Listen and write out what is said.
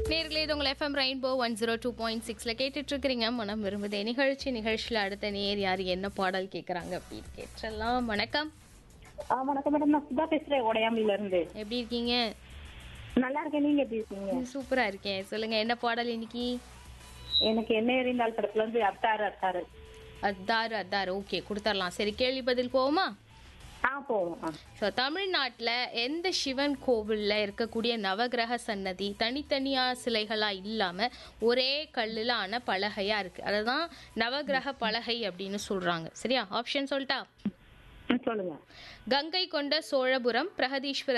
நேர்களே இது உங்கள் FM rainbow one zero two point சிக்ஸில் கேட்டுட்டு இருக்கிறீங்க மனம் விரும்புதே நிகழ்ச்சி நிகழ்ச்சியில் அடுத்த நேர் யார் என்ன பாடல் கேட்குறாங்க அப்படின்னு கேட்டுடலாம் வணக்கம் ஆ வணக்கம் மேடம் நான் சுதா பேசுறேன் உடையாமில இருந்து எப்படி இருக்கீங்க நல்லா இருக்கேன் நீங்க எப்படி இருக்கீங்க சூப்பராக இருக்கேன் சொல்லுங்கள் என்ன பாடல் இன்னைக்கு எனக்கு என்ன எறிந்தால் படத்துல இருந்து அத்தாரு அத்தாரு அத்தாரு அத்தாரு ஓகே கொடுத்துடலாம் சரி கேள்வி பதில் போவோமா ஆ போவோம் ஆ. ஸோ தமிழ்நாட்டில் எந்த சிவன் கோவிலில் இருக்கக்கூடிய நவகிரக சன்னதி தனித்தனியாக சிலைகளாக இல்லாமல் ஒரே கல்லில் ஆன பலகையாக இருக்குது அதை தான் நவகிரக பலகை அப்படின்னு சொல்கிறாங்க சரியா ஆப்ஷன் சொல்லிட்டா ம், சொல்லுங்க கங்கை கொண்ட சோழபுரம் பிரகதீஸ்வரர்